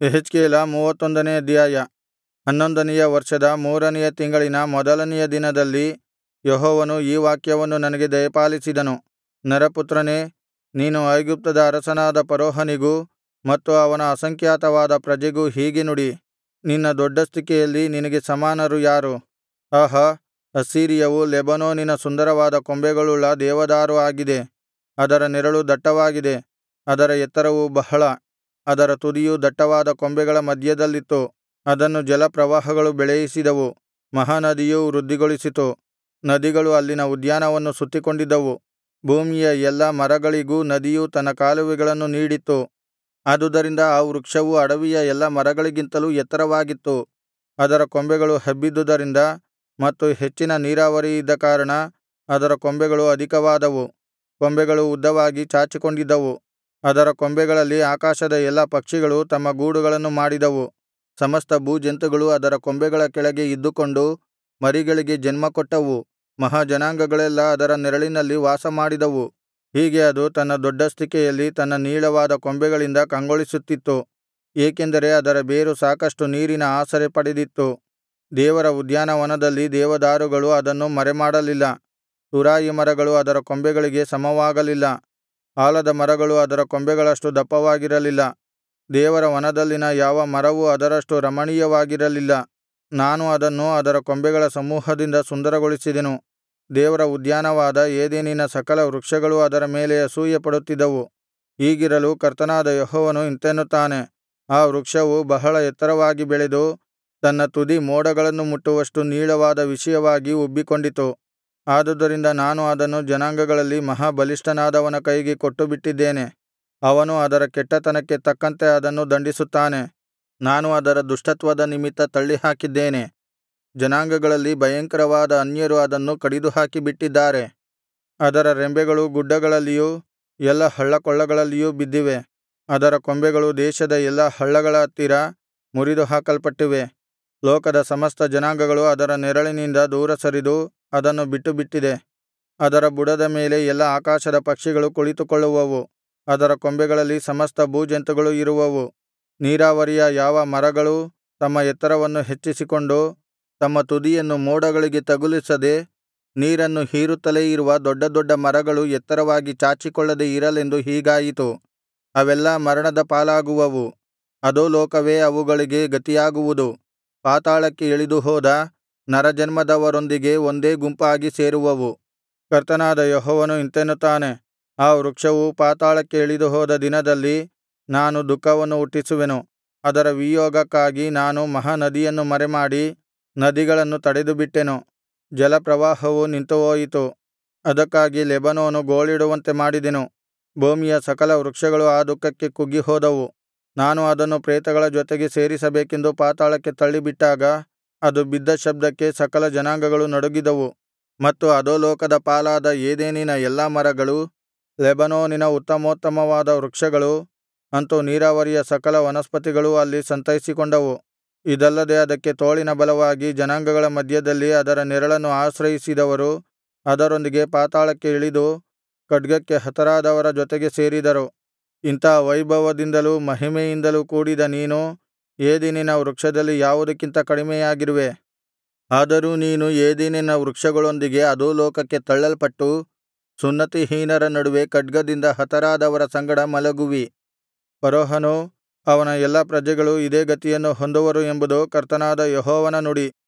ಯೆಹೆಜ್ಕೇಲ ಮೂವತ್ತೊಂದನೇ ಅಧ್ಯಾಯ ಹನ್ನೊಂದನೆಯ ವರ್ಷದ ಮೂರನೆಯ ತಿಂಗಳಿನ ಮೊದಲನೆಯ ದಿನದಲ್ಲಿ ಯೆಹೋವನು ಈ ವಾಕ್ಯವನ್ನು ನನಗೆ ದಯಪಾಲಿಸಿದನು ನರಪುತ್ರನೇ ನೀನು ಐಗುಪ್ತದ ಅರಸನಾದ ಫರೋಹನಿಗೂ ಮತ್ತು ಅವನ ಅಸಂಖ್ಯಾತವಾದ ಪ್ರಜೆಗೂ ಹೀಗೆ ನುಡಿ ನಿನ್ನ ದೊಡ್ಡಸ್ತಿಕೆಯಲ್ಲಿ ನಿನಗೆ ಸಮಾನರು ಯಾರು ಆಹಾ ಅಸ್ಸೀರಿಯವು ಲೆಬನೋನಿನ ಸುಂದರವಾದ ಕೊಂಬೆಗಳುಳ್ಳ ದೇವದಾರು ಆಗಿದೆ ಅದರ ನೆರಳು ದಟ್ಟವಾಗಿದೆ ಅದರ ಎತ್ತರವು ಬಹಳ ಅದರ ತುದಿಯು ದಟ್ಟವಾದ ಕೊಂಬೆಗಳ ಮಧ್ಯದಲ್ಲಿತ್ತು ಅದನ್ನು ಜಲಪ್ರವಾಹಗಳು ಬೆಳೆಯಿಸಿದವು ಮಹಾನದಿಯು ವೃದ್ಧಿಗೊಳಿಸಿತು ನದಿಗಳು ಅಲ್ಲಿನ ಉದ್ಯಾನವನ್ನು ಸುತ್ತಿಕೊಂಡಿದ್ದವು ಭೂಮಿಯ ಎಲ್ಲಾ ಮರಗಳಿಗೂ ನದಿಯು ತನ್ನ ಕಾಲುವೆಗಳನ್ನು ನೀಡಿತ್ತು ಆದುದರಿಂದ ಆ ವೃಕ್ಷವು ಅಡವಿಯ ಎಲ್ಲಾ ಮರಗಳಿಗಿಂತಲೂ ಎತ್ತರವಾಗಿತ್ತು ಅದರ ಕೊಂಬೆಗಳು ಹಬ್ಬಿದ್ದುದರಿಂದ ಮತ್ತು ಹೆಚ್ಚಿನ ನೀರಾವರಿಯಿದ್ದ ಕಾರಣ ಅದರ ಕೊಂಬೆಗಳು ಅಧಿಕವಾದವು ಕೊಂಬೆಗಳು ಉದ್ದವಾಗಿ ಚಾಚಿಕೊಂಡಿದ್ದವು ಅದರ ಕೊಂಬೆಗಳಲ್ಲಿ ಆಕಾಶದ ಎಲ್ಲಾ ಪಕ್ಷಿಗಳು ತಮ್ಮ ಗೂಡುಗಳನ್ನು ಮಾಡಿದವು ಸಮಸ್ತ ಭೂಜಂತುಗಳು ಅದರ ಕೊಂಬೆಗಳ ಕೆಳಗೆ ಇದ್ದುಕೊಂಡು ಮರಿಗಳಿಗೆ ಜನ್ಮಕೊಟ್ಟವು ಮಹಾಜನಾಂಗಗಳೆಲ್ಲಾ ಅದರ ನೆರಳಿನಲ್ಲಿ ವಾಸಮಾಡಿದವು ಹೀಗೆ ಅದು ತನ್ನ ದೊಡ್ಡಸ್ತಿಕೆಯಲ್ಲಿ ತನ್ನ ನೀಳವಾದ ಕೊಂಬೆಗಳಿಂದ ಕಂಗೊಳಿಸುತ್ತಿತ್ತು ಏಕೆಂದರೆ ಅದರ ಬೇರು ಸಾಕಷ್ಟು ನೀರಿನ ಆಸರೆ ಪಡೆದಿತ್ತು ದೇವರ ಉದ್ಯಾನವನದಲ್ಲಿ ದೇವದಾರುಗಳು ಅದನ್ನು ಮರೆಮಾಡಲಿಲ್ಲ ತುರಾಯಿ ಮರಗಳು ಅದರ ಕೊಂಬೆಗಳಿಗೆ ಸಮವಾಗಲಿಲ್ಲ ಆಲದ ಮರಗಳು ಅದರ ಕೊಂಬೆಗಳಷ್ಟು ದಪ್ಪವಾಗಿರಲಿಲ್ಲ ದೇವರ ವನದಲ್ಲಿನ ಯಾವ ಮರವೂ ಅದರಷ್ಟು ರಮಣೀಯವಾಗಿರಲಿಲ್ಲ ನಾನು ಅದನ್ನು ಅದರ ಕೊಂಬೆಗಳ ಸಮೂಹದಿಂದ ಸುಂದರಗೊಳಿಸಿದೆನು ದೇವರ ಉದ್ಯಾನವಾದ ಏದೆನಿನ ಸಕಲ ವೃಕ್ಷಗಳು ಅದರ ಮೇಲೆ ಅಸೂಯೆಪಡುತ್ತಿದ್ದವು ಹೀಗಿರಲು ಕರ್ತನಾದ ಯೆಹೋವನು ಇಂತೆನ್ನುತ್ತಾನೆ ಆ ವೃಕ್ಷವು ಬಹಳ ಎತ್ತರವಾಗಿ ಬೆಳೆದು ತನ್ನ ತುದಿ ಮೋಡಗಳನ್ನು ಮುಟ್ಟುವಷ್ಟು ನೀಳವಾದ ವಿಷಯವಾಗಿ ಉಬ್ಬಿಕೊಂಡಿತು ಆದುದರಿಂದ ನಾನು ಅದನ್ನು ಜನಾಂಗಗಳಲ್ಲಿ ಮಹಾ ಬಲಿಷ್ಠನಾದವನ ಕೈಗೆ ಕೊಟ್ಟುಬಿಟ್ಟಿದ್ದೇನೆ ಅವನು ಅದರ ಕೆಟ್ಟತನಕ್ಕೆ ತಕ್ಕಂತೆ ಅದನ್ನು ದಂಡಿಸುತ್ತಾನೆ ನಾನು ಅದರ ದುಷ್ಟತ್ವದ ನಿಮಿತ್ತ ತಳ್ಳಿಹಾಕಿದ್ದೇನೆ ಜನಾಂಗಗಳಲ್ಲಿ ಭಯಂಕರವಾದ ಅನ್ಯರು ಅದನ್ನು ಕಡಿದುಹಾಕಿ ಬಿಟ್ಟಿದ್ದಾರೆ ಅದರ ರೆಂಬೆಗಳು ಗುಡ್ಡಗಳಲ್ಲಿಯೂ ಎಲ್ಲಾ ಹಳ್ಳಕೊಳ್ಳಗಳಲ್ಲಿಯೂ ಬಿದ್ದಿವೆ ಅದರ ಕೊಂಬೆಗಳು ದೇಶದ ಎಲ್ಲಾ ಹಳ್ಳಗಳ ಹತ್ತಿರ ಮುರಿದುಹಾಕಲ್ಪಟ್ಟಿವೆ ಲೋಕದ ಸಮಸ್ತ ಜನಾಂಗಗಳು ಅದರ ನೆರಳಿನಿಂದ ದೂರ ಸರಿದು ಅದನ್ನು ಬಿಟ್ಟುಬಿಟ್ಟಿದೆ ಅದರ ಬುಡದ ಮೇಲೆ ಎಲ್ಲಾ ಆಕಾಶದ ಪಕ್ಷಿಗಳು ಕುಳಿತುಕೊಳ್ಳುವವು ಅದರ ಕೊಂಬೆಗಳಲ್ಲಿ ಸಮಸ್ತ ಭೂಜಂತುಗಳು ಇರುವವು ನೀರಾವರಿಯ ಯಾವ ಮರಗಳೂ ತಮ್ಮ ಎತ್ತರವನ್ನು ಹೆಚ್ಚಿಸಿಕೊಂಡು ತಮ್ಮ ತುದಿಯನ್ನು ಮೋಡಗಳಿಗೆ ತಗುಲಿಸದೆ ನೀರನ್ನು ಹೀರುತ್ತಲೇ ಇರುವ ದೊಡ್ಡ ದೊಡ್ಡ ಮರಗಳು ಎತ್ತರವಾಗಿ ಚಾಚಿಕೊಳ್ಳದೆ ಇರಲೆಂದು ಹೀಗಾಯಿತು ಅವೆಲ್ಲಾ ಮರಣದ ಪಾಲಾಗುವವು ಅಧೋಲೋಕವೇ ಅವುಗಳಿಗೆ ಗತಿಯಾಗುವುದು ಪಾತಾಳಕ್ಕೆ ಇಳಿದು ಹೋದ ನರಜನ್ಮದವರೊಂದಿಗೆ ಒಂದೇ ಗುಂಪಾಗಿ ಸೇರುವವು ಕರ್ತನಾದ ಯೆಹೋವನು ಇಂತೆನ್ನುತ್ತಾನೆ ಆ ವೃಕ್ಷವು ಪಾತಾಳಕ್ಕೆ ಇಳಿದು ಹೋದ ದಿನದಲ್ಲಿ ನಾನು ದುಃಖವನ್ನು ಹುಟ್ಟಿಸುವೆನು ಅದರ ವಿಯೋಗಕ್ಕಾಗಿ ನಾನು ಮಹಾನದಿಯನ್ನು ಮರೆಮಾಡಿ ನದಿಗಳನ್ನು ತಡೆದುಬಿಟ್ಟೆನು ಜಲಪ್ರವಾಹವು ನಿಂತುಹೋಯಿತು ಅದಕ್ಕಾಗಿ ಲೆಬನೋನು ಗೋಳಿಡುವಂತೆ ಮಾಡಿದೆನು ಭೂಮಿಯ ಸಕಲ ವೃಕ್ಷಗಳು ಆ ದುಃಖಕ್ಕೆ ಕುಗ್ಗಿಹೋದವು ನಾನು ಅದನ್ನು ಪ್ರೇತಗಳ ಜೊತೆಗೆ ಸೇರಿಸಬೇಕೆಂದು ಪಾತಾಳಕ್ಕೆ ತಳ್ಳಿಬಿಟ್ಟಾಗ ಅದು ಬಿದ್ದ ಶಬ್ದಕ್ಕೆ ಸಕಲ ಜನಾಂಗಗಳು ನಡುಗಿದವು ಮತ್ತು ಅಧೋಲೋಕದ ಪಾಲಾದ ಏದೆನಿನ ಎಲ್ಲಾ ಮರಗಳು ಲೆಬನೋನಿನ ಉತ್ತಮೋತ್ತಮವಾದ ವೃಕ್ಷಗಳು ಅಂತು ನೀರಾವರಿಯ ಸಕಲ ವನಸ್ಪತಿಗಳೂ ಅಲ್ಲಿ ಸಂತೈಸಿಕೊಂಡವು ಇದಲ್ಲದೆ ಅದಕ್ಕೆ ತೋಳಿನ ಬಲವಾಗಿ ಜನಾಂಗಗಳ ಮಧ್ಯದಲ್ಲಿ ಅದರ ನೆರಳನ್ನು ಆಶ್ರಯಿಸಿದವರು ಅದರೊಂದಿಗೆ ಪಾತಾಳಕ್ಕೆ ಇಳಿದು ಖಡ್ಗಕ್ಕೆ ಹತರಾದವರ ಜೊತೆಗೆ ಸೇರಿದರು ಇಂಥಾ ವೈಭವದಿಂದಲೂ ಮಹಿಮೆಯಿಂದಲೂ ಕೂಡಿದ ನೀನು ಏದೆನಿನ ವೃಕ್ಷದಲ್ಲಿ ಯಾವುದಕ್ಕಿಂತ ಕಡಿಮೆಯಾಗಿರುವೆ ಆದರೂ ನೀನು ಏದೆನಿನ ವೃಕ್ಷಗಳೊಂದಿಗೆ ಅಧೋಲೋಕಕ್ಕೆ ತಳ್ಳಲ್ಪಟ್ಟು ಸುನ್ನತಿಹೀನರ ನಡುವೆ ಖಡ್ಗದಿಂದ ಹತರಾದವರ ಸಂಗಡ ಮಲಗುವಿ ಫರೋಹನೂ ಅವನ ಎಲ್ಲಾ ಪ್ರಜೆಗಳು ಇದೇ ಗತಿಯನ್ನು ಹೊಂದುವರು ಎಂಬುದು ಕರ್ತನಾದ ಯೆಹೋವನ ನುಡಿ